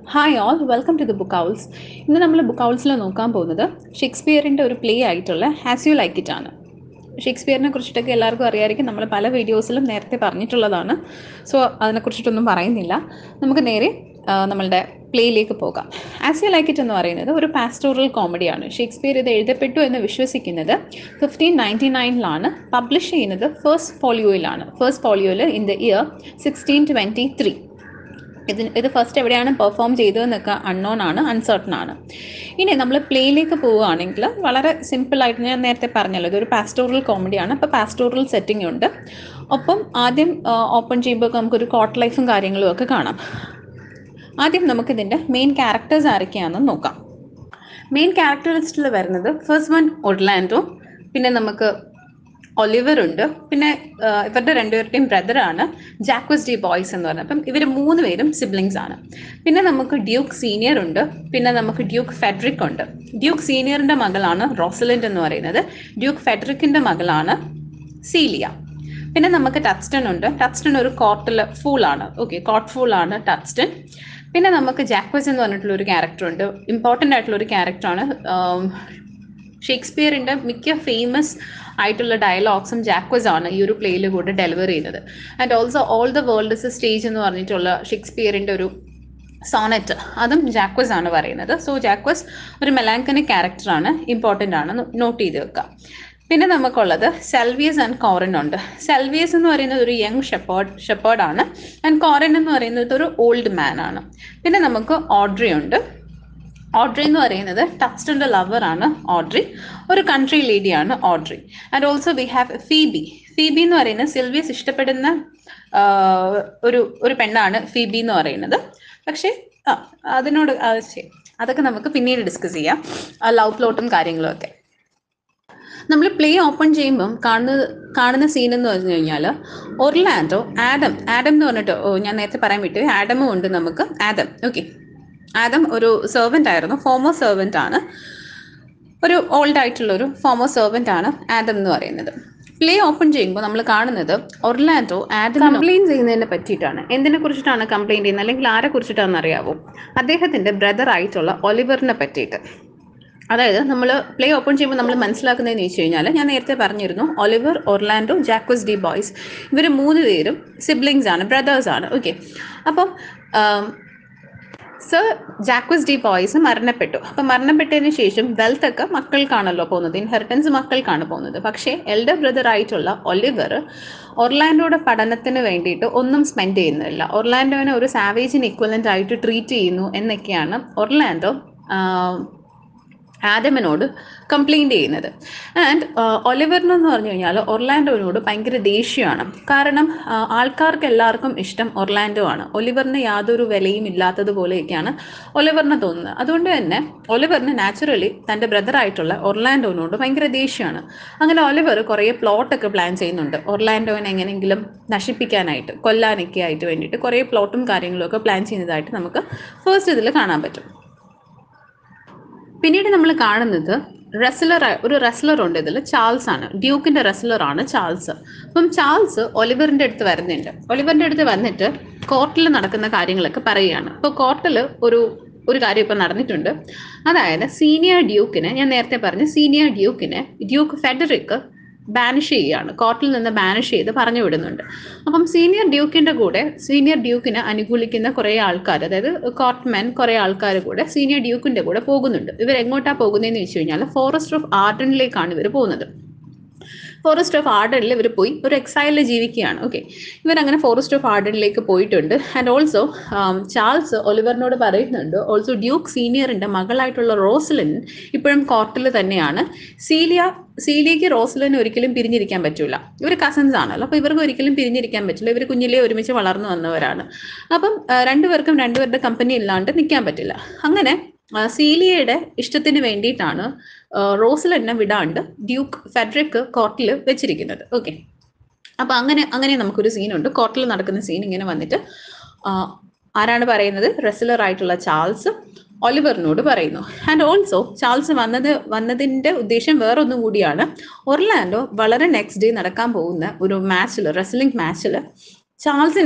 Hi all welcome to the book owls ഇന്ന് നമ്മൾ book ഔൾസിൽ നോക്കാൻ പോകുന്നത് ഷേക്സ്പിയറിൻ്റെ ഒരു പ്ലേ ആയിട്ടുള്ള ഹാസ് യു ലൈക്ക് ഇറ്റ് ആണ് ഷേക്സ്പിയറിനെ കുറിച്ചിട്ടൊക്കെ എല്ലാവർക്കും അറിയാമായിരിക്കും നമ്മൾ പല വീഡിയോസിലും നേരത്തെ പറഞ്ഞിട്ടുള്ളതാണ് സോ അതിനെക്കുറിച്ചിട്ടൊന്നും പറയുന്നില്ല നമുക്ക് നേരെ ആ, നമ്മളുടെ പ്ലേയിലേക്ക് പോകാം ആസ് യു ലൈക്ക് ഇറ്റ് എന്ന് പറയുന്നത് ഒരു പാസ്റ്റോറൽ കോമഡിയാണ് ഷേക്സ്പിയർ ഇത് എഴുതപ്പെട്ടു എന്ന് വിശ്വസിക്കുന്നത് ഫിഫ്റ്റീൻ നയൻറ്റി നയനിലാണ് പബ്ലിഷ് ചെയ്യുന്നത് ഫസ്റ്റ് ഫോളിയോയിലാണ് ഫസ്റ്റ് ഫോളിയോയിൽ in the year sixteen twenty three ഇത് ഇത് ഫസ്റ്റ് എവിടെയാണ് പെർഫോം ചെയ്തതെന്നൊക്കെ അൺനോൺ ആണ് അൺസർട്ടൺ ആണ് ഇനി നമ്മൾ പ്ലേയിലേക്ക് പോവുകയാണെങ്കിൽ വളരെ സിമ്പിളായിട്ട് ഞാൻ നേരത്തെ പറഞ്ഞല്ലോ ഇതൊരു പാസ്റ്റോറൽ കോമഡിയാണ് അപ്പോൾ പാസ്റ്റോറൽ സെറ്റിംഗ് ഉണ്ട് ഒപ്പം ആദ്യം ഓപ്പൺ ചെയ്യുമ്പോൾ നമുക്കൊരു കോട്ട് ലൈഫും കാര്യങ്ങളും ഒക്കെ കാണാം ആദ്യം നമുക്കിതിൻ്റെ മെയിൻ ക്യാരക്ടേഴ്സ് ആരൊക്കെയാണെന്ന് നോക്കാം മെയിൻ ക്യാരക്ടറിസ്റ്റിൽ വരുന്നത് ഫസ്റ്റ് വൺ ഒഡ്ലാൻഡോ പിന്നെ നമുക്ക് ഒലിവർ ഉണ്ട് പിന്നെ ആ, ഇവരുടെ രണ്ടുപേരുടെയും ബ്രദറാണ് ജാക്വസ് ഡി ബോയ്സ് എന്ന് പറയുന്നത് അപ്പം ഇവർ മൂന്ന് പേരും സിബ്ലിങ്സ് ആണ് പിന്നെ നമുക്ക് ഡ്യൂക്ക് സീനിയർ ഉണ്ട് പിന്നെ നമുക്ക് ഡ്യൂക്ക് ഫെഡറിക് ഉണ്ട് ഡ്യൂക്ക് സീനിയറിൻ്റെ മകളാണ് റോസലൻഡ് എന്ന് പറയുന്നത് ഡ്യൂക്ക് ഫെഡറിക്കിൻ്റെ മകളാണ് സീലിയ പിന്നെ നമുക്ക് ടച്ച്ടൺ ഉണ്ട് ടച്ച്ടൺ ഒരു കോർട്ടിൽ ഫൂളാണ് ഓക്കെ കോട്ട് ഫൂളാണ് ടച്ച്ടൺ പിന്നെ നമുക്ക് ജാക്വസ് എന്ന് പറഞ്ഞിട്ടുള്ള ഒരു ക്യാരക്ടർ ഉണ്ട് ഇമ്പോർട്ടൻ്റ് ആയിട്ടുള്ള ഒരു ക്യാരക്ടറാണ് ഷേക്സ്പിയറിൻ്റെ മിക്ക ഫേമസ് ആയിട്ടുള്ള ഡയലോഗ്സും ജാക്വസ് ആണ് ഈ ഒരു പ്ലേയിൽ കൂടെ ഡെലിവർ ചെയ്യുന്നത് and also all the world is a stage എന്ന് പറഞ്ഞിട്ടുള്ള ഷേക്സ്പിയറിൻ്റെ ഒരു സോണറ്റ് അതും ജാക്വസ് ആണ് പറയുന്നത് സോ ജാക്വസ് ഒരു മെലാങ്കനിക് ക്യാരക്ടറാണ് ഇമ്പോർട്ടൻ്റ് ആണ് നോട്ട് ചെയ്ത് വെക്കുക പിന്നെ നമുക്കുള്ളത് സെൽവിയസ് ആൻഡ് കോറൻ ഉണ്ട് സെൽവിയസ് എന്ന് പറയുന്നത് ഒരു യങ് ഷെപ്പേർഡ് ഷെപ്പേർഡാണ് ആൻഡ് കോറൻ എന്ന് പറയുന്നത് ഒരു ഓൾഡ് മാൻ ആണ് പിന്നെ നമുക്ക് ഓഡ്രി ഉണ്ട് ഓഡ്രി എന്ന് പറയുന്നത് ടച്ച്ഡിൻ്റെ ലവറാണ് ഓഡ്രി ഒരു കൺട്രി ലേഡിയാണ് Audrey and also we have Phoebe Phoebe എന്ന് പറയുന്നത് സിൽവിയസ് ഇഷ്ടപ്പെടുന്ന ആ, ഒരു ഒരു പെണ്ണാണ് ഫീബി എന്ന് പറയുന്നത് പക്ഷേ ആ അതിനോട് ആ, ശരി. അതൊക്കെ നമുക്ക് പിന്നീട് ഡിസ്കസ് ചെയ്യാം ലവ് പ്ലോട്ടും കാര്യങ്ങളും ഒക്കെ നമ്മൾ പ്ലേ ഓപ്പൺ ചെയ്യുമ്പം കാണുന്ന കാണുന്ന സീൻ എന്ന് പറഞ്ഞു കഴിഞ്ഞാൽ ഒർലാൻഡോ ആഡം ആഡം എന്ന് പറഞ്ഞിട്ട് ഓ ഞാൻ നേരത്തെ പറയാൻ വിട്ടു ആഡമും ഉണ്ട് നമുക്ക് ആദം ഓക്കെ ആദം ഒരു സെർവൻ്റ് ആയിരുന്നു ഫോമർ സെർവൻ്റ് ആണ് ഒരു ഓൾഡ് ആയിട്ടുള്ള ഒരു ഫോമർ സെർവൻ്റ് ആണ് ആദം എന്ന് പറയുന്നത് പ്ലേ ഓപ്പൺ ചെയ്യുമ്പോൾ നമ്മൾ കാണുന്നത് ഒർലാൻഡോ ആഡം കംപ്ലയിൻറ്റ് ചെയ്യുന്നതിനെ പറ്റിയിട്ടാണ് എന്തിനെ കുറിച്ചിട്ടാണ് കംപ്ലയിൻറ്റ് ചെയ്യുന്നത് അല്ലെങ്കിൽ ആരെ കുറിച്ചിട്ടാണെന്ന് അറിയാവോ അദ്ദേഹത്തിൻ്റെ ബ്രദർ ആയിട്ടുള്ള ഒലിവറിനെ പറ്റിയിട്ട് അതായത് നമ്മൾ പ്ലേ ഓപ്പൺ ചെയ്യുമ്പോൾ നമ്മൾ മനസ്സിലാക്കുന്നതെന്ന് വെച്ച് കഴിഞ്ഞാൽ ഞാൻ നേരത്തെ പറഞ്ഞിരുന്നു Oliver Orlando Jaques de Boys ഇവർ മൂന്ന് പേരും സിബ്ലിങ്സ് ആണ് ബ്രദേഴ്സ് ആണ് ഓക്കെ അപ്പം സർ ജാക്വസ് ഡി ബോയ്സ് മരണപ്പെട്ടു അപ്പം മരണപ്പെട്ടതിന് ശേഷം വെൽത്ത് ഒക്കെ മക്കൾക്കാണല്ലോ പോകുന്നത് ഇൻഹെറിറ്റൻസ് മക്കൾക്കാണ് പോകുന്നത് പക്ഷേ എൽഡർ ബ്രദർ ആയിട്ടുള്ള ഒലിവർ ഒർലാൻഡോയുടെ പഠനത്തിന് വേണ്ടിയിട്ട് ഒന്നും സ്പെൻഡ് ചെയ്യുന്നില്ല ഒർലാൻഡോനെ ഒരു സാവേജിന് ഇക്വലൻ്റ് ആയിട്ട് ട്രീറ്റ് ചെയ്യുന്നു എന്നൊക്കെയാണ് ഒർലാൻഡോ ആദമിനോട് കംപ്ലൈൻറ്റ് ചെയ്യുന്നത് ആൻഡ് ഒലിവറിനെന്ന് പറഞ്ഞു കഴിഞ്ഞാൽ ഒർലാൻഡോനോട് ഭയങ്കര ദേഷ്യമാണ് കാരണം ആ, ആൾക്കാർക്ക് എല്ലാവർക്കും ഇഷ്ടം ഒർലാൻഡോ ആണ് ഒലിവറിന് യാതൊരു വിലയും ഇല്ലാത്തതുപോലെയൊക്കെയാണ് ഒലിവറിന് തോന്നുന്നത് അതുകൊണ്ട് തന്നെ ഒലിവറിന് നാച്ചുറലി തൻ്റെ ബ്രദറായിട്ടുള്ള ഒർലാൻഡോനോട് ഭയങ്കര ദേഷ്യമാണ് അങ്ങനെ ഒലിവർ കുറേ പ്ലോട്ടൊക്കെ പ്ലാൻ ചെയ്യുന്നുണ്ട് ഒർലാൻഡോനെ എങ്ങനെയെങ്കിലും നശിപ്പിക്കാനായിട്ട് കൊല്ലാനൊക്കെ ആയിട്ട് വേണ്ടിയിട്ട് കുറേ പ്ലോട്ടും കാര്യങ്ങളും ഒക്കെ പ്ലാൻ ചെയ്യുന്നതായിട്ട് നമുക്ക് ഫസ്റ്റ് ഇതിൽ കാണാൻ പറ്റും പിന്നീട് നമ്മൾ കാണുന്നത് റെസ്ലർ ഒരു റെസ്ലർ ഉണ്ട് ഇതിൽ ചാൾസ് ആണ് ഡ്യൂക്കിന്റെ റെസ്ലർ ആണ് ചാൾസ് അപ്പം ചാൾസ് ഒലിവറിന്റെ അടുത്ത് വരുന്നുണ്ട് ഒലിവറിന്റെ അടുത്ത് വന്നിട്ട് കോർട്ടിൽ നടക്കുന്ന കാര്യങ്ങളൊക്കെ പറയുകയാണ് അപ്പോൾ കോർട്ടിൽ ഒരു ഒരു കാര്യം ഇപ്പം നടന്നിട്ടുണ്ട് അതായത് സീനിയർ ഡ്യൂക്കിനെ ഞാൻ നേരത്തെ പറഞ്ഞു സീനിയർ ഡ്യൂക്കിനെ ഡ്യൂക്ക് ഫെഡറിക് ബാനിഷ് ചെയ്യുകയാണ് കോർട്ടിൽ നിന്ന് ബാനിഷ് ചെയ്ത് പറഞ്ഞു വിടുന്നുണ്ട് അപ്പം സീനിയർ ഡ്യൂക്കിൻ്റെ കൂടെ സീനിയർ ഡ്യൂക്കിനെ അനുകൂലിക്കുന്ന കുറേ ആൾക്കാർ അതായത് കോർട്ട്മെൻ കുറേ ആൾക്കാർ കൂടെ സീനിയർ ഡ്യൂക്കിൻ്റെ കൂടെ പോകുന്നുണ്ട് ഇവർ എങ്ങോട്ടാണ് പോകുന്നതെന്ന് വെച്ച് കഴിഞ്ഞാൽ ഫോറസ്റ്റ് ഓഫ് ആർഡനിലേക്കാണ് ഇവർ പോകുന്നത് ഫോറസ്റ്റ് ഓഫ് ആർഡനിൽ ഇവർ പോയി ഒരു എക്സൈലിൽ ജീവിക്കുകയാണ് ഓക്കെ ഇവരങ്ങനെ ഫോറസ്റ്റ് ഓഫ് ആർഡനിലേക്ക് പോയിട്ടുണ്ട് ആൻഡ് ഓൾസോ ചാൾസ് ഒലിവറിനോട് പറയുന്നുണ്ട് ഓൾസോ ഡ്യൂക്ക് സീനിയറിൻ്റെ മകളായിട്ടുള്ള റോസലിൻ ഇപ്പോഴും കോർട്ടിൽ തന്നെയാണ് സീലിയ സീലിയയ്ക്ക് റോസലിന് ഒരിക്കലും പിരിഞ്ഞിരിക്കാൻ പറ്റില്ല ഇവർ കസിൻസ് ആണല്ലോ അപ്പോൾ ഇവർക്ക് ഒരിക്കലും പിരിഞ്ഞിരിക്കാൻ പറ്റില്ല ഇവർ കുഞ്ഞിലേ ഒരുമിച്ച് വളർന്നു വന്നവരാണ് അപ്പം ആ, രണ്ടുപേർക്കും രണ്ടുപേരുടെ കമ്പനി ഇല്ലാണ്ട് നിൽക്കാൻ പറ്റില്ല അങ്ങനെ ആ, സീലിയയുടെ ഇഷ്ടത്തിന് വേണ്ടിയിട്ടാണ് ആ, റോസലിനെ വിടാണ്ട് ഡ്യൂക്ക് ഫെഡറിക് കോർട്ടിൽ വെച്ചിരിക്കുന്നത് ഓക്കെ അപ്പോൾ അങ്ങനെ അങ്ങനെ നമുക്കൊരു സീനുണ്ട് കോർട്ടിൽ നടക്കുന്ന സീൻ ഇങ്ങനെ വന്നിട്ട് ആ, ആരാണ് പറയുന്നത് റെസ്ലർ ആയിട്ടുള്ള ചാൾസ് ഒലിവറിനോട് പറയുന്നു ആൻഡ് ഓൾസോ ചാൾസ് വന്നത് വന്നതിൻ്റെ ഉദ്ദേശം വേറൊന്നും കൂടിയാണ് ഒർലാൻഡോ വളരെ നെക്സ്റ്റ് ഡേ നടക്കാൻ പോകുന്ന ഒരു മാച്ചിൽ റെസ്ലിംഗ് മാച്ചിൽ ചാൾസിനെ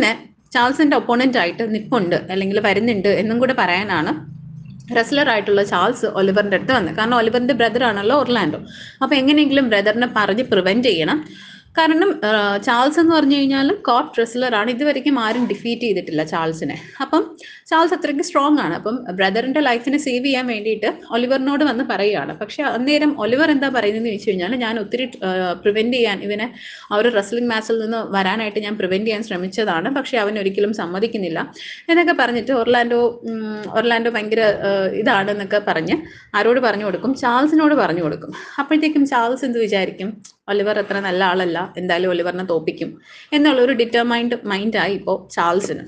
ചാൾസിൻ്റെ ഒപ്പോണൻ്റ് ആയിട്ട് നിപ്പുണ്ട് അല്ലെങ്കിൽ വരുന്നുണ്ട് എന്നും കൂടെ പറയാനാണ് റെസ്ലർ ആയിട്ടുള്ള ചാൾസ് ഒലിവറിൻ്റെ അടുത്ത് വന്നത് കാരണം ഒലിവറിൻ്റെ ബ്രദർ ആണല്ലോ ഒർലാൻഡോ അപ്പോൾ എങ്ങനെയെങ്കിലും ബ്രദറിനെ പറഞ്ഞ് പ്രിവെൻറ്റ് ചെയ്യണം കാരണം ആ, ചാൾസ് എന്ന് പറഞ്ഞു കഴിഞ്ഞാൽ കോട്ട് റെസ്ലറാണ് ഇതുവരെയ്ക്കും ആരും ഡിഫീറ്റ് ചെയ്തിട്ടില്ല ചാൾസിനെ അപ്പം ചാൾസ് അത്രയ്ക്ക് സ്ട്രോങ് ആണ് അപ്പം ബ്രദറിൻ്റെ ലൈഫിനെ സേവ് ചെയ്യാൻ വേണ്ടിയിട്ട് ഒലിവറിനോട് വന്ന് പറയുകയാണ് പക്ഷേ അന്നേരം ഒലിവർ എന്താ പറയുന്നതെന്ന് വെച്ച് കഴിഞ്ഞാൽ ഞാൻ ഒത്തിരി പ്രിവെൻറ്റ് ചെയ്യാൻ ഇവനെ ആ ഒരു റെസ്ലിംഗ് മാച്ചിൽ നിന്ന് വരാനായിട്ട് ഞാൻ പ്രിവെൻറ്റ് ചെയ്യാൻ ശ്രമിച്ചതാണ് പക്ഷേ അവൻ ഒരിക്കലും സമ്മതിക്കുന്നില്ല എന്നൊക്കെ പറഞ്ഞിട്ട് ഒർലാൻഡോ ഉം, ഒർലാൻഡോ ഭയങ്കര ആ, ഇതാണെന്നൊക്കെ പറഞ്ഞ് ആരോട് പറഞ്ഞു കൊടുക്കും ചാൾസിനോട് പറഞ്ഞു കൊടുക്കും അപ്പോഴത്തേക്കും ചാൾസ് എന്ത് വിചാരിക്കും ഒലിവർ അത്ര നല്ല ആളല്ല എന്തായാലും ഒലിവറിനെ തോപ്പിക്കും എന്നുള്ള ഒരു ഡിറ്റർമൈൻഡ് മൈൻഡായി ഇപ്പോൾ ചാൾസിന്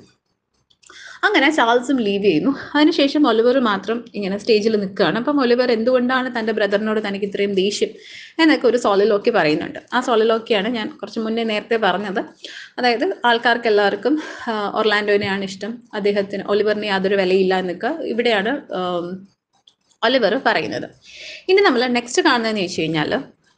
അങ്ങനെ ചാൾസും ലീവ് ചെയ്യുന്നു അതിനുശേഷം ഒലിവർ മാത്രം ഇങ്ങനെ സ്റ്റേജിൽ നിൽക്കുകയാണ് അപ്പം ഒലിവർ എന്തുകൊണ്ടാണ് തൻ്റെ ബ്രദറിനോട് തനിക്ക് ഇത്രയും ദേഷ്യം എന്നൊക്കെ ഒരു സോളിലോക്കി പറയുന്നുണ്ട് ആ സോളിലോക്കിയാണ് ഞാൻ കുറച്ച് മുന്നേ നേരത്തെ പറഞ്ഞത് അതായത് ആൾക്കാർക്ക് എല്ലാവർക്കും ആ, ഒർലാൻഡോനെയാണ് ഇഷ്ടം അദ്ദേഹത്തിന് ഒലിവറിന് യാതൊരു വിലയില്ല എന്നൊക്കെ ഇവിടെയാണ് ആം, ഒലിവർ പറയുന്നത് ഇനി നമ്മൾ നെക്സ്റ്റ് കാണുന്നതെന്ന് വെച്ച് കഴിഞ്ഞാൽ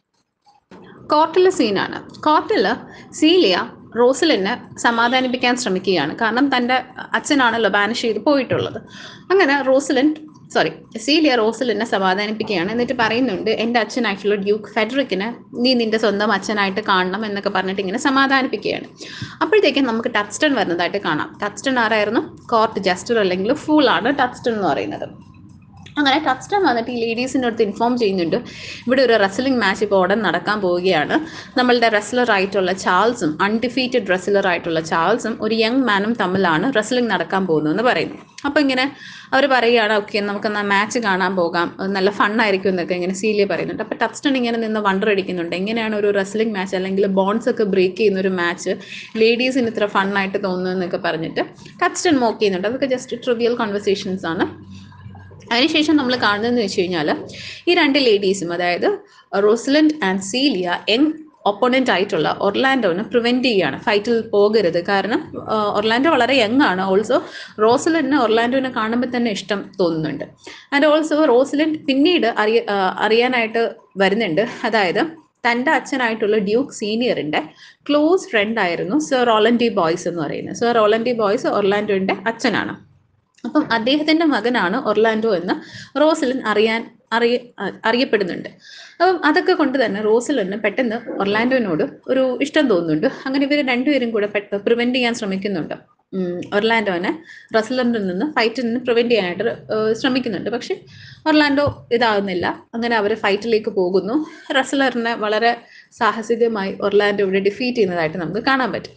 കോർട്ടിലെ സീനാണ് കോർട്ടിൽ സീലിയ റോസലിനെ സമാധാനിപ്പിക്കാൻ ശ്രമിക്കുകയാണ് കാരണം തൻ്റെ അച്ഛനാണല്ലോ ബാനിഷ് ചെയ്ത് പോയിട്ടുള്ളത് അങ്ങനെ റോസലിൻ സോറി സീലിയ റോസലിനെ സമാധാനിപ്പിക്കുകയാണ് എന്നിട്ട് പറയുന്നുണ്ട് എൻ്റെ അച്ഛനായിട്ടുള്ള ഡ്യൂക്ക് ഫെഡറിക്കിനെ നീ നിൻ്റെ സ്വന്തം അച്ഛനായിട്ട് കാണണം എന്നൊക്കെ പറഞ്ഞിട്ട് ഇങ്ങനെ സമാധാനിപ്പിക്കുകയാണ് അപ്പോഴത്തേക്കും നമുക്ക് ടച്ച്ടൺ വരുന്നതായിട്ട് കാണാം ടച്ച്ടൺ ആരായിരുന്നു കോർട്ട് ജസ്റ്റർ അല്ലെങ്കിൽ ഫൂളാണ് ടച്ച്ടൺ എന്ന് പറയുന്നത് അങ്ങനെ ടച്ച്ടൺ വന്നിട്ട് ഈ ലേഡീസിൻ്റെ അടുത്ത് ഇൻഫോം ചെയ്യുന്നുണ്ട് ഇവിടെ ഒരു റെസ്ലിംഗ് മാച്ച് ഇപ്പോൾ ഉടൻ നടക്കാൻ പോവുകയാണ് നമ്മളുടെ റെസ്ലർ ആയിട്ടുള്ള ചാൾസും അൺഡിഫീറ്റഡ് റെസ്ലർ ആയിട്ടുള്ള ചാൾസും ഒരു യങ് മാനും തമ്മിലാണ് റെസ്ലിംഗ് നടക്കാൻ പോകുന്നതെന്ന് പറയുന്നു അപ്പോൾ ഇങ്ങനെ അവർ പറയുകയാണ് ഓക്കെ നമുക്ക് എന്നാൽ മാച്ച് കാണാൻ പോകാം അത് നല്ല ഫണ്ണായിരിക്കും എന്നൊക്കെ ഇങ്ങനെ സീലിയ പറയുന്നുണ്ട് അപ്പോൾ ടച്ച്ടൺ ഇങ്ങനെ നിന്ന് വണ്ടർ അടിക്കുന്നുണ്ട് എങ്ങനെയാണ് ഒരു റെസ്ലിംഗ് മാച്ച് അല്ലെങ്കിൽ ബോൺസ് ഒക്കെ ബ്രേക്ക് ചെയ്യുന്ന ഒരു മാച്ച് ലേഡീസിന് ഇത്ര ഫണ്ണായിട്ട് തോന്നുന്നതെന്നൊക്കെ പറഞ്ഞിട്ട് ടച്ച്ടൺ മോക്ക് ചെയ്യുന്നുണ്ട് അതൊക്കെ ജസ്റ്റ് ട്രിവിയൽ കോൺവെർസേഷൻസ് ആണ് അതിനുശേഷം നമ്മൾ കാണുന്നതെന്ന് വെച്ച് കഴിഞ്ഞാൽ ഈ രണ്ട് ലേഡീസും അതായത് Rosalind and Celia young opponent ആയിട്ടുള്ള ഒർലാൻഡോനെ പ്രിവെൻറ്റ് ചെയ്യുകയാണ് ഫൈറ്റിൽ പോകരുത് കാരണം ആ, ഒർലാൻഡോ വളരെ യങ് ആണ് ഓൾസോ റോസലൻഡിന് ഒർലാൻഡോനെ കാണുമ്പോൾ തന്നെ ഇഷ്ടം തോന്നുന്നുണ്ട് ആൻഡ് ഓൾസോ റോസലൻഡ് പിന്നീട് അറിയ ആ, അറിയാനായിട്ട് വരുന്നുണ്ട് അതായത് തൻ്റെ അച്ഛനായിട്ടുള്ള ഡ്യൂക്ക് സീനിയറിൻ്റെ ക്ലോസ് ഫ്രണ്ട് ആയിരുന്നു സർ റോളൻഡി ബോയ്സ് എന്ന് പറയുന്നത് സർ റോളൻഡി ബോയ്സ് ഒർലാൻഡോൻ്റെ അച്ഛനാണ് അപ്പം അദ്ദേഹത്തിൻ്റെ മകനാണ് ഒർലാൻഡോ എന്ന് റോസലിൻ അറിയാൻ അറിയ അ- അറിയപ്പെടുന്നുണ്ട് അപ്പം അതൊക്കെ കൊണ്ട് തന്നെ റോസലിന് പെട്ടെന്ന് ഒർലാൻഡോനോട് ഒരു ഇഷ്ടം തോന്നുന്നുണ്ട് അങ്ങനെ ഇവർ രണ്ടുപേരും കൂടെ പെട്ട പ്രിവെൻറ്റ് ചെയ്യാൻ ശ്രമിക്കുന്നുണ്ട് ഉം, ഒർലാൻഡോനെ റെസ്ലറിൽ നിന്ന് ഫൈറ്റിൽ നിന്ന് പ്രിവെൻറ്റ് ചെയ്യാനായിട്ട് ഏഹ്, ശ്രമിക്കുന്നുണ്ട് പക്ഷെ ഒർലാൻഡോ ഇതാകുന്നില്ല അങ്ങനെ അവർ ഫൈറ്റിലേക്ക് പോകുന്നു റെസ്ലറിനെ വളരെ സാഹസികമായി ഒർലാൻഡോ ഇവിടെ ഡിഫീറ്റ് ചെയ്യുന്നതായിട്ട് നമുക്ക് കാണാൻ പറ്റും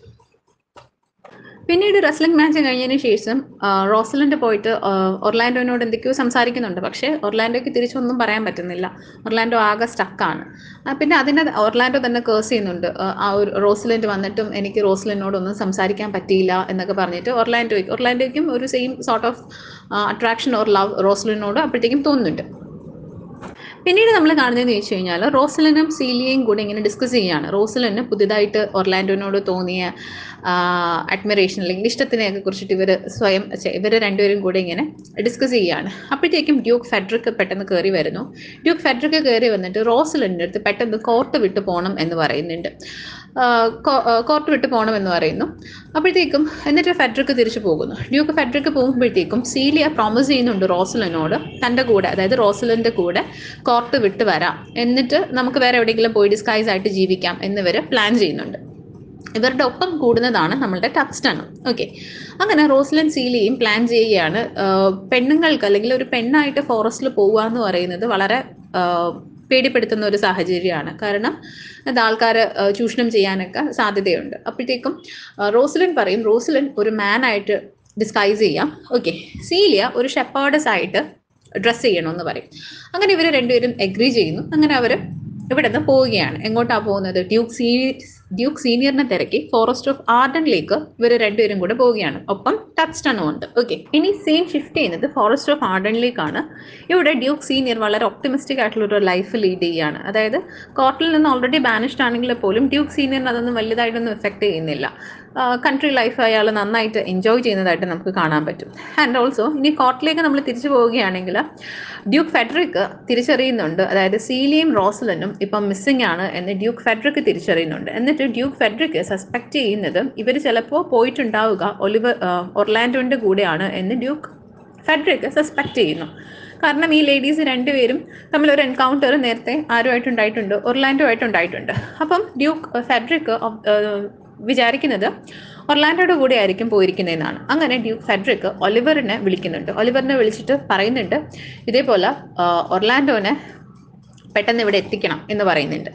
പിന്നീട് റെസ്ലിംഗ് മാച്ച് കഴിഞ്ഞതിന് ശേഷം ആ, റോസലൻഡ് പോയിട്ട് ആ, ഒർലാൻഡോനോട് എന്തൊക്കെയോ സംസാരിക്കുന്നുണ്ട് പക്ഷേ ഒർലാൻഡോയ്ക്ക് തിരിച്ചൊന്നും പറയാൻ പറ്റുന്നില്ല ഒർലാൻഡോ ആകെ സ്റ്റക്കാണ് പിന്നെ അതിനെ ഒർലാൻഡോ തന്നെ കേസ് ചെയ്യുന്നുണ്ട് ആ, ആ ഒരു റോസലൻഡ് വന്നിട്ടും എനിക്ക് റോസലിനോടൊന്നും സംസാരിക്കാൻ പറ്റിയില്ല എന്നൊക്കെ പറഞ്ഞിട്ട് ഒർലാൻഡോയ്ക്ക് ഒർലാൻഡോയ്ക്കും ഒരു same sort of attraction or love റോസലിനോട് അപ്പോഴത്തേക്കും തോന്നുന്നുണ്ട് പിന്നീട് നമ്മൾ കാണുന്നതെന്ന് വെച്ച് കഴിഞ്ഞാൽ റോസലിനും സീലിയയും കൂടെ ഇങ്ങനെ ഡിസ്കസ് ചെയ്യുകയാണ് റോസലിന് പുതിയതായിട്ട് ഒർലാൻഡോനോട് തോന്നിയ അഡ്മിറേഷൻ അല്ലെങ്കിൽ ഇഷ്ടത്തിനെയൊക്കെ കുറിച്ചിട്ട് ഇവർ സ്വയം ഇവർ രണ്ടുപേരും കൂടെ ഇങ്ങനെ ഡിസ്കസ് ചെയ്യുകയാണ് അപ്പോഴത്തേക്കും ഡ്യൂക്ക് ഫെഡറിക്ക് പെട്ടെന്ന് കയറി വരുന്നു ഡ്യൂക്ക് ഫെഡറിക്ക് കയറി വന്നിട്ട് റോസലിൻ്റെ അടുത്ത് പെട്ടെന്ന് കോർട്ട് വിട്ട് പോകണം എന്ന് പറയുന്നുണ്ട് കോർട്ട് വിട്ട് പോകണം എന്ന് പറയുന്നു അപ്പോഴത്തേക്കും എന്നിട്ട് ഫെഡറിക്ക് തിരിച്ചു പോകുന്നു ഡ്യൂക്ക് ഫെഡറിക്ക് പോകുമ്പോഴത്തേക്കും സീലിയ പ്രോമിസ് ചെയ്യുന്നുണ്ട് റോസലിനോട് തൻ്റെ കൂടെ അതായത് റോസലിൻ്റെ കൂടെ കോർട്ട് വിട്ട് വരാം എന്നിട്ട് നമുക്ക് വേറെ എവിടെയെങ്കിലും പോയി ഡിസ്കൈസ് ആയിട്ട് ജീവിക്കാം എന്നിവർ പ്ലാൻ ചെയ്യുന്നുണ്ട് ഇവരുടെ ഒപ്പം കൂടുന്നതാണ് നമ്മളുടെ ടക്സ്റ്റൺ ഓക്കെ അങ്ങനെ റോസ്ലൻ സീലിയും പ്ലാൻ ചെയ്യുകയാണ് ആഹ് പെണ്ണുങ്ങൾക്ക് അല്ലെങ്കിൽ ഒരു പെണ്ണായിട്ട് ഫോറസ്റ്റിൽ പോവുക എന്ന് പറയുന്നത് വളരെ ആഹ് പേടിപ്പെടുത്തുന്ന ഒരു സാഹചര്യമാണ് കാരണം അത് ആൾക്കാർ ചൂഷണം ചെയ്യാനൊക്കെ സാധ്യതയുണ്ട് അപ്പോഴത്തേക്കും ആഹ് റോസ്ലിൻ പറയും റോസ്ലിൻ ഒരു മാനായിട്ട് ഡിസ്കൈസ് ചെയ്യാം ഓക്കെ സീലിയ ഒരു ഷെപ്പാർഡസ് ആയിട്ട് ഡ്രസ്സ് ചെയ്യണമെന്ന് പറയും അങ്ങനെ ഇവർ രണ്ടുപേരും എഗ്രി ചെയ്യുന്നു അങ്ങനെ അവർ ഇവിടെ നിന്ന് പോവുകയാണ് എങ്ങോട്ടാണ് പോകുന്നത് ഡ്യൂക്ക് സീ ഡ്യൂക്ക് സീനിയറിനെ തിരക്കി ഫോറസ്റ്റ് ഓഫ് ആർഡനിലേക്ക് ഇവർ രണ്ടുപേരും കൂടെ പോവുകയാണ് ഒപ്പം ടച്ച് ടണും ഉണ്ട് ഓക്കെ ഇനി സീൻ ഷിഫ്റ്റ് ചെയ്യുന്നത് ഫോറസ്റ്റ് ഓഫ് ആർഡനിലേക്കാണ് ഇവിടെ ഡ്യൂക്ക് സീനിയർ വളരെ ഒപ്റ്റിമിസ്റ്റിക് ആയിട്ടുള്ള ഒരു ലൈഫ് ലീഡ് ചെയ്യുകയാണ് അതായത് കോർട്ടിൽ നിന്ന് ഓൾറെഡി ബാനിഷ്ഡ് ആണെങ്കിൽ പോലും ഡ്യൂക്ക് സീനിയറിന് അതൊന്നും വലുതായിട്ടൊന്നും എഫക്റ്റ് ചെയ്യുന്നില്ല കൺട്രി ലൈഫ് അയാൾ നന്നായിട്ട് എൻജോയ് ചെയ്യുന്നതായിട്ട് നമുക്ക് കാണാൻ പറ്റും ആൻഡ് ഓൾസോ ഇനി കോർട്ടിലേക്ക് നമ്മൾ തിരിച്ചു പോവുകയാണെങ്കിൽ ഡ്യൂക്ക് ഫെഡറിക് തിരിച്ചറിയുന്നുണ്ട് അതായത് സീലിയും റോസലനും ഇപ്പം മിസ്സിംഗ് ആണ് എന്ന് ഡ്യൂക്ക് ഫെഡറിക് തിരിച്ചറിയുന്നുണ്ട് എന്നിട്ട് ഡ്യൂക്ക് ഫെഡറിക് സസ്പെക്ട് ചെയ്യുന്നത് ഇവർ ചിലപ്പോൾ പോയിട്ടുണ്ടാവുക ഒലിവർ ഒർലാൻഡോൻ്റെ കൂടെയാണ് എന്ന് ഡ്യൂക്ക് ഫെഡറിക് സസ്പെക്ട് ചെയ്യുന്നു കാരണം ഈ ലേഡീസ് രണ്ടുപേരും തമ്മിൽ ഒരു എൻകൗണ്ടർ നേരത്തെ ആരുമായിട്ടുണ്ടായിട്ടുണ്ട് ഒർലാൻഡോ ആയിട്ടുണ്ടായിട്ടുണ്ട് അപ്പം ഡ്യൂക്ക് ഫെഡറിക് വിചാരിക്കുന്നത് ഒർലാൻഡോയുടെ കൂടെ ആയിരിക്കും പോയിരിക്കുന്നതെന്നാണ് അങ്ങനെ ഡ്യൂക്ക് ഫെഡറിക് ഒലിവറിനെ വിളിക്കുന്നുണ്ട് ഒലിവറിനെ വിളിച്ചിട്ട് പറയുന്നുണ്ട് ഇതേപോലെ ഒർലാൻഡോനെ പെട്ടെന്ന് ഇവിടെ എത്തിക്കണം എന്ന് പറയുന്നുണ്ട്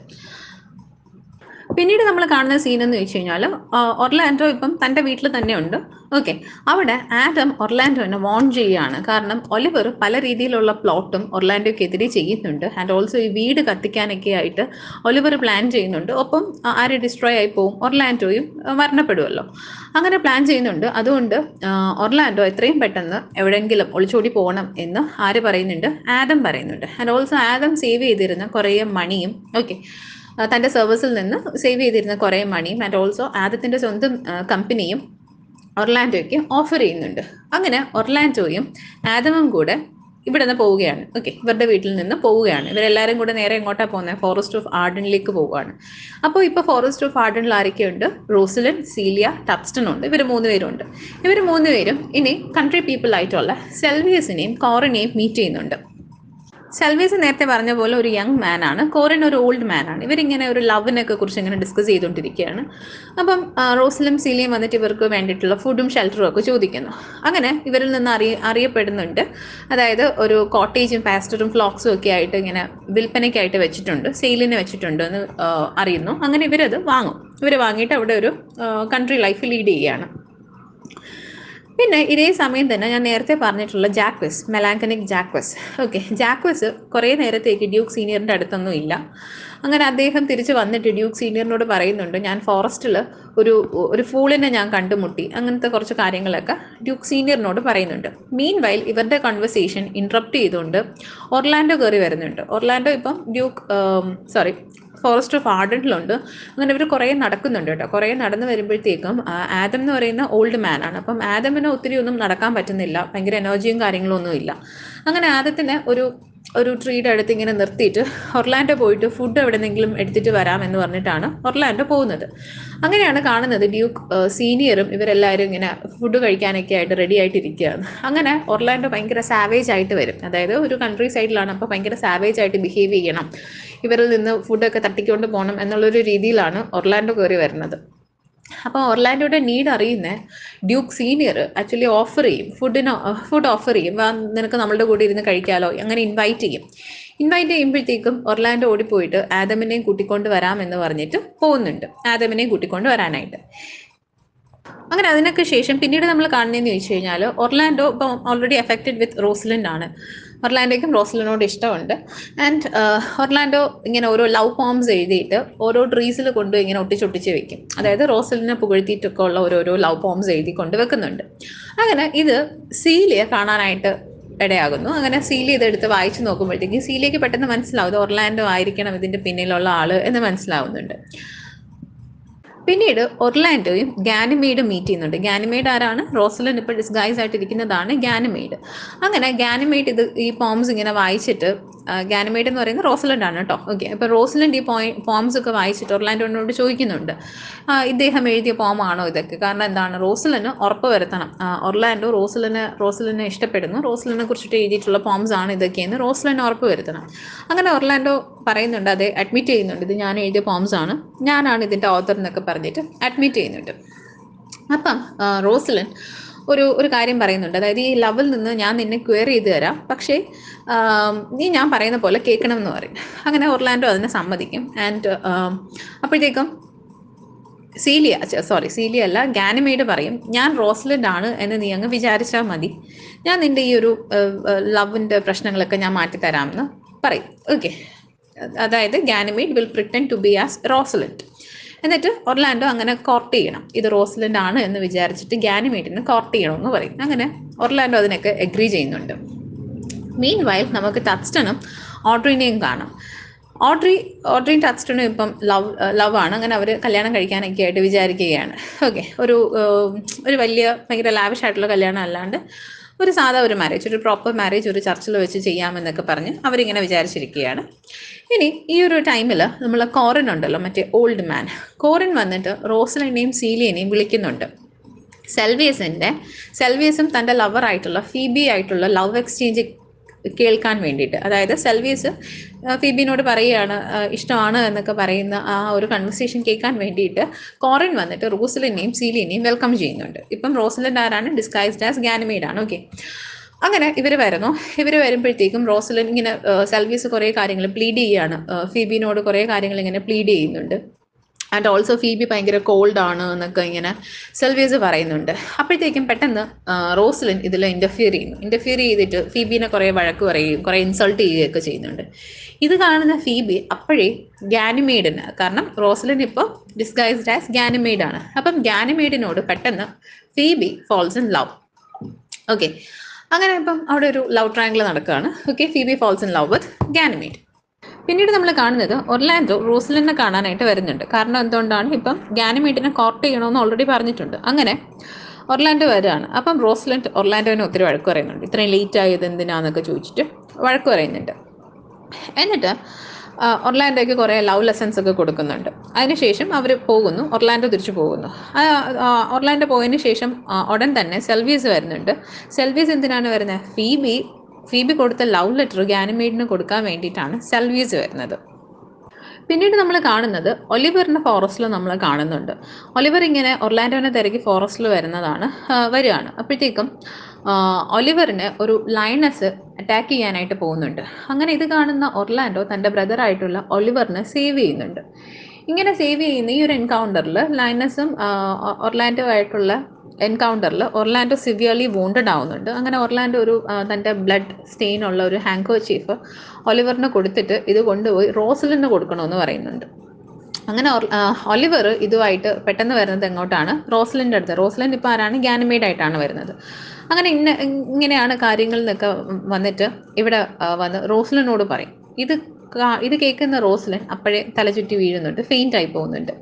പിന്നീട് നമ്മൾ കാണുന്ന സീൻ എന്ന് വെച്ച് കഴിഞ്ഞാൽ ഒർലാൻഡോ ഇപ്പം തൻ്റെ വീട്ടിൽ തന്നെ ഉണ്ട് ഓക്കെ അവിടെ ആഡം ഒർലാൻഡോനെ വാൺ ചെയ്യുകയാണ് കാരണം ഒലിവർ പല രീതിയിലുള്ള പ്ലോട്ടും ഒർലാൻഡോയ്ക്കെതിരെ ചെയ്യുന്നുണ്ട് ആൻഡ് ഓൾസോ ഈ വീട് കത്തിക്കാനൊക്കെ ആയിട്ട് ഒലിവർ പ്ലാൻ ചെയ്യുന്നുണ്ട് ഒപ്പം ആര് ഡിസ്ട്രോയ് ആയി പോവും ഒർലാൻഡോയും മരണപ്പെടുമല്ലോ അങ്ങനെ പ്ലാൻ ചെയ്യുന്നുണ്ട് അതുകൊണ്ട് ഒർലാൻഡോ എത്രയും പെട്ടെന്ന് എവിടെയെങ്കിലും ഒളിച്ചോടി പോകണം എന്ന് ആര് പറയുന്നുണ്ട് ആദം പറയുന്നുണ്ട് ആൻഡ് ഓൾസോ ആദം സേവ് ചെയ്തിരുന്ന കുറേ മണിയും ഓക്കെ തൻ്റെ സർവീസിൽ നിന്ന് സേവ് ചെയ്തിരുന്ന കുറേ മണിയും ആൻഡ് ഓൾസോ ആദത്തിൻ്റെ സ്വന്തം കമ്പനിയും ഒർലാൻഡോയ്ക്ക് ഓഫർ ചെയ്യുന്നുണ്ട് അങ്ങനെ ഒർലാൻഡോയും ആദമും കൂടെ ഇവിടെ നിന്ന് പോവുകയാണ് ഓക്കെ ഇവരുടെ വീട്ടിൽ നിന്ന് പോവുകയാണ് ഇവരെല്ലാവരും കൂടെ നേരെ എങ്ങോട്ടാണ് പോകുന്നത് ഫോറസ്റ്റ് ഓഫ് ആർഡനിലേക്ക് പോവുകയാണ് അപ്പോൾ ഇപ്പോൾ ഫോറസ്റ്റ് ഓഫ് ആർഡനിൽ ആരൊക്കെയുണ്ട് റോസലിൻ സീലിയ ടപ്സ്റ്റൺ ഉണ്ട് ഇവർ മൂന്ന് പേരുണ്ട് ഇവർ മൂന്ന് പേരും ഇനി കൺട്രി പീപ്പിൾ ആയിട്ടുള്ള സെൽവിയസിനെയും കോറിനെയും മീറ്റ് ചെയ്യുന്നുണ്ട് സെൽവീസ് നേരത്തെ പറഞ്ഞ പോലെ ഒരു യങ് മാൻ ആണ് കോറിൻ ഒരു ഓൾഡ് മാൻ ആണ് ഇവരിങ്ങനെ ഒരു ലവിനൊക്കെ കുറിച്ച് ഇങ്ങനെ ഡിസ്കസ് ചെയ്തുകൊണ്ടിരിക്കുകയാണ് അപ്പം റോസിലും സീലിയും വന്നിട്ട് ഇവർക്ക് വേണ്ടിയിട്ടുള്ള ഫുഡും ഷെൽട്ടറും ഒക്കെ ചോദിക്കുന്നു അങ്ങനെ ഇവരിൽ നിന്ന് അറിയ അറിയപ്പെടുന്നുണ്ട് അതായത് ഒരു കോട്ടേജും പാസ്റ്ററും ഫ്ലോക്സും ഒക്കെ ആയിട്ട് ഇങ്ങനെ വിൽപ്പനയ്ക്കായിട്ട് വെച്ചിട്ടുണ്ട് സെയിലിന് വെച്ചിട്ടുണ്ട് എന്ന് അറിയുന്നു അങ്ങനെ ഇവരത് വാങ്ങും ഇവർ വാങ്ങിയിട്ട് അവിടെ ഒരു കൺട്രി ലൈഫ് ലീഡ് ചെയ്യുകയാണ് പിന്നെ ഇതേ സമയം തന്നെ ഞാൻ നേരത്തെ പറഞ്ഞിട്ടുള്ള Jaques melancholic Jaques okay Jaques കുറേ നേരത്തേക്ക് ഡ്യൂക്ക് സീനിയറിൻ്റെ അടുത്തൊന്നും ഇല്ല അങ്ങനെ അദ്ദേഹം തിരിച്ച് വന്നിട്ട് ഡ്യൂക്ക് സീനിയറിനോട് പറയുന്നുണ്ട് ഞാൻ ഫോറസ്റ്റിൽ ഒരു ഒരു ഫൂളിനെ ഞാൻ കണ്ടുമുട്ടി അങ്ങനത്തെ കുറച്ച് കാര്യങ്ങളൊക്കെ ഡ്യൂക്ക് സീനിയറിനോട് പറയുന്നുണ്ട് മീൻ വൈൽ ഇവരുടെ കൺവെർസേഷൻ ഇൻട്രപ്റ്റ് ചെയ്തുകൊണ്ട് ഒർലാൻഡോ കയറി വരുന്നുണ്ട് ഒർലാൻഡോ ഇപ്പം ഡ്യൂക്ക് സോറി ഫോറസ്റ്റ് ഓഫ് ആർഡനിലുണ്ട് അങ്ങനെ ഇവർ കുറേ നടക്കുന്നുണ്ട് കേട്ടോ കുറേ നടന്നു വരുമ്പോഴത്തേക്കും ആദം എന്ന് പറയുന്ന ഓൾഡ് മാൻ ആണ് അപ്പം ആദമിന് ഒത്തിരി ഒന്നും നടക്കാൻ പറ്റുന്നില്ല ഭയങ്കര എനർജിയും കാര്യങ്ങളും ഒന്നും ഇല്ല അങ്ങനെ ആദത്തിനെ ഒരു ഒരു ട്രീയുടെ അടുത്ത് ഇങ്ങനെ നിർത്തിയിട്ട് ഒർലാൻഡോ പോയിട്ട് ഫുഡ് എവിടെന്നെങ്കിലും എടുത്തിട്ട് വരാം എന്ന് പറഞ്ഞിട്ടാണ് ഒർലാൻഡോ പോകുന്നത് അങ്ങനെയാണ് കാണുന്നത് ഡ്യൂക്ക് സീനിയറും ഇവരെല്ലാവരും ഇങ്ങനെ ഫുഡ് കഴിക്കാനൊക്കെ ആയിട്ട് റെഡി ആയിട്ടിരിക്കുകയാണ് അങ്ങനെ ഒർലാൻഡോ ഭയങ്കര സാവേജ് ആയിട്ട് വരും അതായത് ഒരു കൺട്രി സൈഡിലാണ് അപ്പോൾ ഭയങ്കര സാവേജ് ആയിട്ട് ബിഹേവ് ചെയ്യണം ഇവരിൽ നിന്ന് ഫുഡൊക്കെ തട്ടിക്കൊണ്ട് പോകണം എന്നുള്ളൊരു രീതിയിലാണ് ഒർലാൻഡോ കയറി വരുന്നത് അപ്പോൾ ഒർലാൻഡോയുടെ നീഡ് അറിയുന്ന ഡ്യൂക്ക് സീനിയർ ആക്ച്വലി ഓഫർ ചെയ്യും ഫുഡിന് ഫുഡ് ഓഫർ ചെയ്യും വാ നിനക്ക് നമ്മളുടെ കൂടെ ഇരുന്ന് കഴിക്കാമല്ലോ അങ്ങനെ ഇൻവൈറ്റ് ചെയ്യും ഇൻവൈറ്റ് ചെയ്യുമ്പോഴത്തേക്കും ഒർലാൻഡോ ഓടിപ്പോയിട്ട് ആദമിനെയും കൂട്ടിക്കൊണ്ട് വരാമെന്ന് പറഞ്ഞിട്ട് പോകുന്നുണ്ട് ആദമിനെയും കൂട്ടിക്കൊണ്ട് വരാനായിട്ട് അങ്ങനെ അതിനൊക്കെ ശേഷം പിന്നീട് നമ്മൾ കാണുന്നതെന്ന് ചോദിച്ചു കഴിഞ്ഞാൽ ഒർലാൻഡോ ഇപ്പം ഓൾറെഡി എഫക്റ്റഡ് വിത്ത് റോസ്ലിൻഡ് ആണ് ഒർലാൻഡോയ്ക്കും റോസ്ലിനോട് ഇഷ്ടമുണ്ട് ആൻഡ് ഒർലാൻഡോ ഇങ്ങനെ ഓരോ ലവ് പോംസ് എഴുതിയിട്ട് ഓരോ ട്രീസിൽ കൊണ്ട് ഇങ്ങനെ ഒട്ടിച്ചൊട്ടിച്ച് വെക്കും അതായത് റോസലിനെ പുകഴ്ത്തിയിട്ടൊക്കെ ഉള്ള ഓരോരോ ലവ് പോംസ് എഴുതി കൊണ്ട് വെക്കുന്നുണ്ട് അങ്ങനെ ഇത് സീലിയെ കാണാനായിട്ട് ഇടയാകുന്നു അങ്ങനെ സീലി ഇതെടുത്ത് വായിച്ചു നോക്കുമ്പോഴത്തേക്കും സീലിയക്ക് പെട്ടെന്ന് മനസ്സിലാവും ഇത് ഒർലാൻഡോ ആയിരിക്കണം ഇതിൻ്റെ പിന്നിലുള്ള ആള് എന്ന് മനസ്സിലാവുന്നുണ്ട് പിന്നീട് ഒർലാൻഡോയും ഗാനിമേഡും മീറ്റ് ചെയ്യുന്നുണ്ട് ഗാനിമേഡ് ആരാണ് റോസലൻ ഇപ്പോൾ ഡിസ്ഗൈസ് ആയിട്ടിരിക്കുന്നതാണ് ഗാനിമേഡ് അങ്ങനെ ഗാനിമേഡ് ഇത് ഈ പോംസ് ഇങ്ങനെ വായിച്ചിട്ട് ഗാനിമേഡ് എന്ന് പറയുന്നത് റോസലൻഡ് ആണ് കേട്ടോ ഓക്കെ അപ്പോൾ റോസലൻഡ് ഈ പോയി പോംസ് ഒക്കെ വായിച്ചിട്ട് ഒർലാൻഡോനോട് ചോദിക്കുന്നുണ്ട് ഇദ്ദേഹം എഴുതിയ പോമാണോ ഇതൊക്കെ കാരണം എന്താണ് റോസലിന് ഉറപ്പ് വരുത്തണം ഒർലാൻഡോ റോസലിന് റോസലിനെ ഇഷ്ടപ്പെടുന്നു റോസലിനെ കുറിച്ചിട്ട് എഴുതിയിട്ടുള്ള പോംസ് ആണ് ഇതൊക്കെയെന്ന് റോസലിന് ഉറപ്പ് വരുത്തണം അങ്ങനെ ഒർലാൻഡോ പറയുന്നുണ്ട് അതെ അഡ്മിറ്റ് ചെയ്യുന്നുണ്ട് ഇത് ഞാൻ എഴുതിയ പോംസ് ആണ് ഞാനാണ് ഇതിൻ്റെ ഓത്തർ എന്നൊക്കെ പറഞ്ഞിട്ട് അഡ്മിറ്റ് ചെയ്യുന്നുണ്ട് അപ്പം റോസലിൻ ഒരു ഒരു കാര്യം പറയുന്നുണ്ട് അതായത് ഈ ലവിൽ നിന്ന് ഞാൻ നിന്നെ ക്വയർ ചെയ്ത് തരാം പക്ഷേ നീ ഞാൻ പറയുന്ന പോലെ കേൾക്കണം എന്ന് പറയും അങ്ങനെ ഒർലാൻഡോ അതിനെ സമ്മതിക്കും ആൻഡ് അപ്പോഴത്തേക്കും സീലിയ സോറി സീലിയ അല്ല ഗാനിമേഡ് പറയും ഞാൻ റോസ്ലൻഡ് ആണ് എന്ന് നീ അങ്ങ് വിചാരിച്ചാൽ മതി ഞാൻ നിൻ്റെ ഈ ഒരു ലവിൻ്റെ പ്രശ്നങ്ങളൊക്കെ ഞാൻ മാറ്റിത്തരാമെന്ന് പറയും ഓക്കെ അതായത് Ganymede will pretend to be as Rosalind എന്നിട്ട് ഒർലാൻഡോ അങ്ങനെ കോർട്ട് ചെയ്യണം ഇത് റോസ്ലൻഡ് ആണ് എന്ന് വിചാരിച്ചിട്ട് ഗാനിമേറ്റിന് കോർട്ട് ചെയ്യണമെന്ന് പറയും അങ്ങനെ ഒർലാൻഡോ അതിനൊക്കെ എഗ്രി ചെയ്യുന്നുണ്ട് മീൻ വയൽ നമുക്ക് ടച്ച്ടണും ഓഡ്രീനെയും കാണാം ഓഡ്രി ഓഡ്രിയും ടച്ച്ടണും ഇപ്പം ലവ് ലവ് ആണ് അങ്ങനെ അവർ കല്യാണം കഴിക്കാനൊക്കെ ആയിട്ട് വിചാരിക്കുകയാണ് ഓക്കെ ഒരു ഏഹ്, ഒരു വലിയ ഭയങ്കര ലാവിഷ് ആയിട്ടുള്ള കല്യാണം അല്ലാണ്ട് ഒരു സാധാ ഒരു മാരേജ് ഒരു പ്രോപ്പർ മാരേജ് ഒരു ചർച്ചിൽ വെച്ച് ചെയ്യാമെന്നൊക്കെ പറഞ്ഞ് അവരിങ്ങനെ വിചാരിച്ചിരിക്കുകയാണ് ഇനി ഈ ഒരു ടൈമിൽ നമ്മൾ കോറിൻ ഉണ്ടല്ലോ മറ്റേ ഓൾഡ് മാൻ കോറിൻ വന്നിട്ട് റോസലിനെയും സീലിയനെയും വിളിക്കുന്നുണ്ട് സെൽവിയസിൻ്റെ സെൽവിയസും തൻ്റെ ലവറായിട്ടുള്ള ഫീബി ആയിട്ടുള്ള ലവ് എക്സ്ചേഞ്ച് കേൾക്കാൻ വേണ്ടിയിട്ട് അതായത് സെൽവിയസ് ആ, ഫീബിനോട് പറയുകയാണ് ആ, ഇഷ്ടമാണ് എന്നൊക്കെ പറയുന്ന ആ ഒരു കൺവെർസേഷൻ കേൾക്കാൻ വേണ്ടിയിട്ട് കോറിൻ വന്നിട്ട് റോസലിനെയും സീലിനെയും വെൽക്കം ചെയ്യുന്നുണ്ട് ഇപ്പം റോസലിൻ്റെ ആരാണ് ഡിസ്കൈസ്ഡ് ആസ് ഗാനിമേഡ് ആണ് ഓക്കെ അങ്ങനെ ഇവർ വരുന്നു ഇവർ വരുമ്പോഴത്തേക്കും റോസലിൻ ഇങ്ങനെ ആ, സെൽവിയസ് കുറേ കാര്യങ്ങൾ പ്ലീഡ് ചെയ്യുകയാണ് ആ, ഫീബിനോട് കുറേ കാര്യങ്ങൾ ഇങ്ങനെ പ്ലീഡ് ചെയ്യുന്നുണ്ട് ആൻഡ് ഓൾസോ ഫീബി ഭയങ്കര കോൾഡ് ആണ് എന്നൊക്കെ ഇങ്ങനെ സെൽവിയസ് പറയുന്നുണ്ട് അപ്പോഴത്തേക്കും പെട്ടെന്ന് ആ, റോസ്ലിൻ ഇതിൽ ഇൻ്റർഫിയർ ചെയ്യുന്നു ഇൻ്റർഫിയർ ചെയ്തിട്ട് ഫീബിനെ കുറേ വഴക്ക് പറയുകയും കുറേ ഇൻസൾട്ട് ചെയ്യുകയൊക്കെ ചെയ്യുന്നുണ്ട് ഇത് കാണുന്ന ഫീബി അപ്പോഴേ ഗാനിമേഡിന് കാരണം റോസ്ലിൻ ഇപ്പോൾ ഡിസ്ഗൈസ്ഡ് ആസ് ഗാനിമേഡ് ആണ് അപ്പം ഗാനിമേഡിനോട് പെട്ടെന്ന് Phoebe falls in love okay അങ്ങനെ ഇപ്പം അവിടെ ഒരു ലവ് ട്രയാങ്കിൾ നടക്കുകയാണ് okay Phoebe falls in love with Ganymede പിന്നീട് നമ്മൾ കാണുന്നത് ഒർലാൻഡോ റോസ്ലിനെ കാണാനായിട്ട് വരുന്നുണ്ട് കാരണം എന്തുകൊണ്ടാണ് ഇപ്പം ഗാനിമേറ്റിനെ കോർട്ട് ചെയ്യണമെന്ന് ഓൾറെഡി പറഞ്ഞിട്ടുണ്ട് അങ്ങനെ ഒർലാൻഡോ വരികയാണ് അപ്പം റോസ്ലൻഡ് ഒർലാൻഡോനെ ഒത്തിരി വഴക്ക് പറയുന്നുണ്ട് ഇത്രയും ലേറ്റ് ആയത് എന്തിനാന്നൊക്കെ ചോദിച്ചിട്ട് വഴക്ക് പറയുന്നുണ്ട് എന്നിട്ട് ആ, ഒർലാൻഡോയ്ക്ക് കുറേ ലവ് ലെസൺസ് ഒക്കെ കൊടുക്കുന്നുണ്ട് അതിനുശേഷം അവർ പോകുന്നു ഒർലാൻഡോ തിരിച്ചു പോകുന്നു ആ, ആ, ഒർലാൻഡോ പോയതിന് ശേഷം ആ, ഉടൻ തന്നെ സെൽവീസ് വരുന്നുണ്ട് സെൽവീസ് എന്തിനാണ് വരുന്നത് ഫീബി ഫീബി കൊടുത്ത ലവ് ലെറ്റർ ഗാനിമേഡിന് കൊടുക്കാൻ വേണ്ടിയിട്ടാണ് സെൽവീസ് വരുന്നത് പിന്നീട് നമ്മൾ കാണുന്നത് ഒലിവറിൻ്റെ ഫോറസ്റ്റിൽ നമ്മൾ കാണുന്നുണ്ട് ഒലിവർ ഇങ്ങനെ ഒർലാൻഡോനെ തിരക്കി ഫോറസ്റ്റിൽ വരുന്നതാണ് ആ, വരികയാണ് അപ്പോഴത്തേക്കും ആ, ഒലിവറിന് ഒരു ലൈനസ് അറ്റാക്ക് ചെയ്യാനായിട്ട് പോകുന്നുണ്ട് അങ്ങനെ ഇത് കാണുന്ന ഒർലാൻഡോ തൻ്റെ ബ്രദറായിട്ടുള്ള ഒലിവറിനെ സേവ് ചെയ്യുന്നുണ്ട് ഇങ്ങനെ സേവ് ചെയ്യുന്ന ഈ ഒരു എൻകൗണ്ടറിൽ ലൈനസും ആ, ഒർലാൻഡോ ആയിട്ടുള്ള എൻകൗണ്ടറിൽ ഒർലാൻഡോ സിവിയർലി വോണ്ടഡ് ആവുന്നുണ്ട് അങ്ങനെ ഒർലാൻഡോ ഒരു ആ, തൻ്റെ ബ്ലഡ് സ്റ്റെയിൻ ഉള്ള ഒരു ഹാങ്കോ ചീഫ് ഒലിവറിന് കൊടുത്തിട്ട് ഇത് കൊണ്ടുപോയി റോസലിന് കൊടുക്കണമെന്ന് പറയുന്നുണ്ട് അങ്ങനെ ഒർ- ആ, ഒലിവർ ഇതുമായിട്ട് പെട്ടെന്ന് വരുന്നത് എങ്ങോട്ടാണ് റോസ്ലിൻ്റെ അടുത്ത് റോസ്ലിൻ ഇപ്പോൾ ആരാണ് ഗാനിമേഡ് ആയിട്ടാണ് വരുന്നത് അങ്ങനെ ഇന്ന ഇങ്ങനെയാണ് കാര്യങ്ങൾ എന്നൊക്കെ വന്നിട്ട് ഇവിടെ ആ, വന്ന് റോസ്ലിനോട് പറയും ഇത് കാ- ഇത് കേൾക്കുന്ന റോസ്ലിൻ അപ്പോഴേ തലചുറ്റി വീഴുന്നുണ്ട് ഫെയിൻ്റ് ആയി പോകുന്നുണ്ട്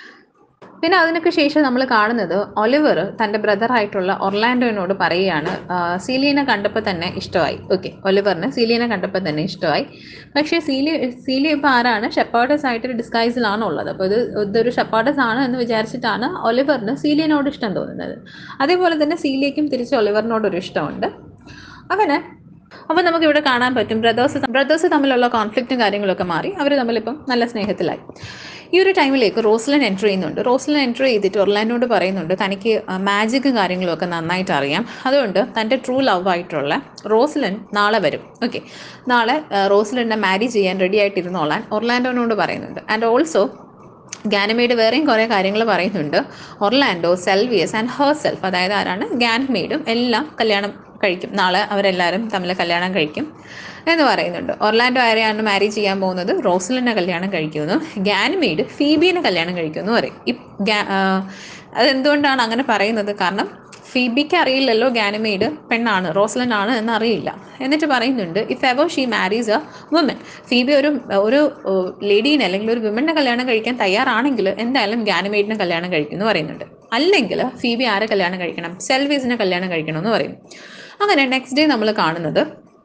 പിന്നെ അതിനൊക്കെ ശേഷം നമ്മൾ കാണുന്നത് ഒലിവർ തൻ്റെ ബ്രദറായിട്ടുള്ള ഒർലാൻഡോനോട് പറയുകയാണ് ആ, സീലിയനെ കണ്ടപ്പോൾ തന്നെ ഇഷ്ടമായി ഓക്കെ ഒലിവറിന് സീലിയനെ കണ്ടപ്പോൾ തന്നെ ഇഷ്ടമായി പക്ഷേ സീലി സീലി ഇപ്പോൾ ആരാണ് ഷെപ്പാർഡസ് ആയിട്ട് ഡിസ്കൈസിലാണ് ഉള്ളത് അപ്പോൾ ഇത് ഇതൊരു ഷെപ്പാർഡസ് ആണ് എന്ന് വിചാരിച്ചിട്ടാണ് ഒലിവറിന് സീലിയനോട് ഇഷ്ടം തോന്നുന്നത് അതേപോലെ തന്നെ സീലിയയ്ക്കും തിരിച്ച് ഒലിവറിനോടൊരു ഇഷ്ടമുണ്ട് അങ്ങനെ അപ്പോൾ നമുക്ക് ഇവിടെ കാണാൻ പറ്റും ബ്രദേഴ്സ് ബ്രദേഴ്സ് തമ്മിലുള്ള കോൺഫ്ലിക്റ്റും കാര്യങ്ങളൊക്കെ മാറി അവർ തമ്മിലിപ്പം നല്ല സ്നേഹത്തിലായി ഈ ഒരു ടൈമിലേക്ക് റോസ്ലിൻ എൻ്റർ ചെയ്യുന്നുണ്ട് റോസ്ലിൻ എൻ്റർ ചെയ്തിട്ട് ഒർലാൻഡോട് പറയുന്നുണ്ട് തനിക്ക് മാജിക്കും കാര്യങ്ങളും ഒക്കെ നന്നായിട്ട് അറിയാം അതുകൊണ്ട് തൻ്റെ ട്രൂ ലവ് ആയിട്ടുള്ള റോസ്ലിൻ നാളെ വരും ഓക്കെ നാളെ റോസ്ലിനെ മാരി ചെയ്യാൻ റെഡി ആയിട്ടിരുന്നോളാൻ ഒർലാൻഡോനോട് പറയുന്നുണ്ട് ആൻഡ് ഓൾസോ ഗാനമേഡ് വേറെയും കുറേ കാര്യങ്ങൾ പറയുന്നുണ്ട് Orlando Silvius and herself അതായത് ആരാണ് ഗാൻമേഡും എല്ലാം കല്യാണം കഴിക്കും നാളെ അവരെല്ലാവരും തമ്മിൽ കല്യാണം കഴിക്കും എന്ന് പറയുന്നുണ്ട് ഒർലാൻഡോ ആരെയാണ് മാരി ചെയ്യാൻ പോകുന്നത് റോസലിനെ കല്യാണം കഴിക്കുന്നു ഗാൻമേഡ് ഫീബീനെ കല്യാണം കഴിക്കുമെന്ന് പറയും ഈ ഗാ- ആ, അതെന്തുകൊണ്ടാണ് അങ്ങനെ പറയുന്നത് കാരണം ഫീബിക്ക് അറിയില്ലല്ലോ ഗാനിമേഡ് പെണ്ണാണ് റോസ്ലൻ ആണ് എന്ന് അറിയില്ല എന്നിട്ട് പറയുന്നുണ്ട് if ever she marries a woman Phoebe ഒരു ഒരു ലേഡീനെ അല്ലെങ്കിൽ ഒരു വിമനെ കല്യാണം കഴിക്കാൻ തയ്യാറാണെങ്കിൽ എന്തായാലും ഗാനിമേഡിനെ കല്യാണം കഴിക്കും എന്ന് പറയുന്നുണ്ട് അല്ലെങ്കിൽ ഫീബി ആരെ കല്യാണം കഴിക്കണം സെൽവീസിനെ കല്യാണം കഴിക്കണം എന്ന് പറയും അങ്ങനെ നെക്സ്റ്റ് ഡേ നമ്മൾ കാണുന്നത്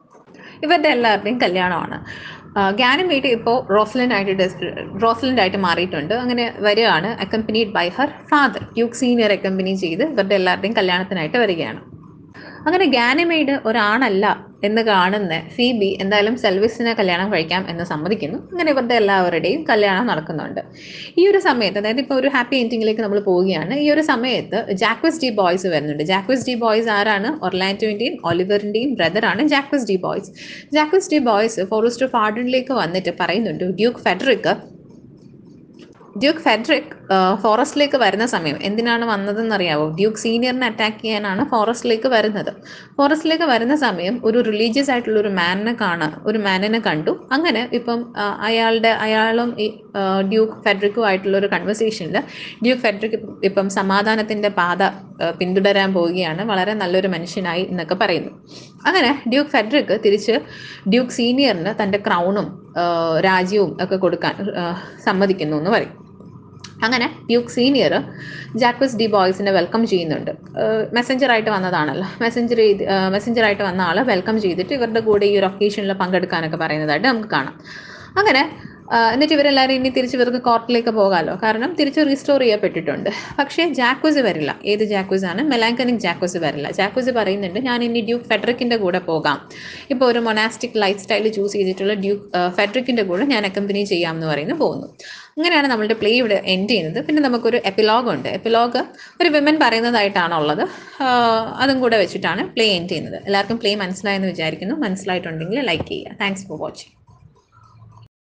ഇവരുടെ എല്ലാവരുടെയും കല്യാണമാണ് ഗാനിമേറ്റ് ഇപ്പോൾ റോസ്ലൻഡായിട്ട് ഡെസ് റോസ്ലൻഡായിട്ട് മാറിയിട്ടുണ്ട് അങ്ങനെ വരികയാണ് accompanied by her father Duke senior accompany ചെയ്ത് ഇവരുടെ എല്ലാവരുടെയും കല്യാണത്തിനായിട്ട് വരികയാണ് അങ്ങനെ ഗാനിമേഡ് ഒരാണല്ല എന്ന് കാണുന്ന ഫീബി എന്തായാലും സെൽവിസിനെ കല്യാണം കഴിക്കാം എന്ന് സമ്മതിക്കുന്നു അങ്ങനെ ഇവരുടെ എല്ലാവരുടെയും കല്യാണം നടക്കുന്നുണ്ട് ഈ ഒരു സമയത്ത് അതായത് ഇപ്പോൾ ഒരു ഹാപ്പി എൻഡിങ്ങിലേക്ക് നമ്മൾ പോവുകയാണ് ഈ ഒരു സമയത്ത് ജാക്വിസ് ഡി ബോയ്സ് വരുന്നുണ്ട് ജാക്വിസ് ഡി ബോയ്സ് ആരാണ് ഒർലാൻഡോൻ്റെയും ഒലിവറിൻ്റെയും ബ്രദറാണ് Jaques de Boys Jaques de Boys forest of ആർഡനിലേക്ക് വന്നിട്ട് പറയുന്നുണ്ട് ഡ്യൂക്ക് ഫെഡറിക് ഡ്യൂക്ക് ഫെഡറിക് ഫോറസ്റ്റിലേക്ക് വരുന്ന സമയം എന്തിനാണ് വന്നതെന്നറിയാവോ ഡ്യൂക്ക് സീനിയറിനെ അറ്റാക്ക് ചെയ്യാനാണ് ഫോറസ്റ്റിലേക്ക് വരുന്നത് ഫോറസ്റ്റിലേക്ക് വരുന്ന സമയം ഒരു റിലീജിയസ് ആയിട്ടുള്ള ഒരു മാനിനെ കാണാൻ ഒരു മാനിനെ കണ്ടു അങ്ങനെ ഇപ്പം ആ, അയാളുടെ അയാളും ഈ ആ, ഡ്യൂക്ക് ഫെഡറിക്കും ആയിട്ടുള്ള ഒരു കൺവെർസേഷനിൽ ഡ്യൂക്ക് ഫെഡറിക് ഇപ്പം സമാധാനത്തിൻ്റെ പാത ആ, പിന്തുടരാൻ പോവുകയാണ് വളരെ നല്ലൊരു മനുഷ്യനായി എന്നൊക്കെ പറയുന്നു അങ്ങനെ ഡ്യൂക്ക് ഫെഡറിക് തിരിച്ച് ഡ്യൂക്ക് സീനിയറിന് തൻ്റെ ക്രൗണും ആ, രാജ്യവും ഒക്കെ കൊടുക്കാൻ ആ, സമ്മതിക്കുന്നു എന്ന് പറയും അങ്ങനെ ഡ്യൂക്ക് സീനിയർ ജാക്വസ് ഡി ബോയ്സിനെ വെൽക്കം ചെയ്യുന്നുണ്ട് മെസ്സഞ്ചറായിട്ട് വന്നതാണല്ലോ മെസ്സഞ്ചർ ചെയ്ത് മെസ്സഞ്ചറായിട്ട് വന്ന ആൾ വെൽക്കം ചെയ്തിട്ട് ഇവരുടെ കൂടെ ഈ ഒരു ഒക്കേഷനിൽ പങ്കെടുക്കാനൊക്കെ പറയുന്നതായിട്ട് നമുക്ക് കാണാം അങ്ങനെ ആ, എന്നിട്ട് ഇവരെല്ലാവരും ഇനി തിരിച്ച് ഇവർക്ക് കോർട്ടിലേക്ക് പോകാമല്ലോ കാരണം തിരിച്ച് റീസ്റ്റോർ ചെയ്യപ്പെട്ടിട്ടുണ്ട് പക്ഷേ ജാക്വസ് വരില്ല ഏത് ജാക്വസ് ആണ് മെലാങ്കനിക് ജാക്വസ് വരില്ല ജാക്വസ് പറയുന്നുണ്ട് ഞാൻ ഇനി ഡ്യൂക്ക് ഫെഡറിക്കിൻ്റെ കൂടെ പോകാം ഇപ്പോൾ ഒരു മൊനാസ്റ്റിക് ലൈഫ് സ്റ്റൈൽ ചൂസ് ചെയ്തിട്ടുള്ള ഡ്യൂക്ക് ഫെഡറിക്കിൻ്റെ കൂടെ ഞാൻ അക്കമ്പനി ചെയ്യാം എന്ന് പറയുന്നു പോകുന്നു അങ്ങനെയാണ് നമ്മളുടെ പ്ലേ ഇവിടെ എൻഡ് ചെയ്യുന്നത് പിന്നെ നമുക്കൊരു എപ്പിലോഗ് ഉണ്ട് എപ്പിലോഗ് ഒരു വിമൻ പറയുന്നതായിട്ടാണുള്ളത് ആഹ് അതും കൂടെ വെച്ചിട്ടാണ് പ്ലേ എൻഡ് ചെയ്യുന്നത് എല്ലാവർക്കും പ്ലേ മനസ്സിലായെന്ന് വിചാരിക്കുന്നു മനസ്സിലായിട്ടുണ്ടെങ്കിൽ ലൈക്ക് ചെയ്യുക താങ്ക്സ് ഫോർ വാച്ചിങ്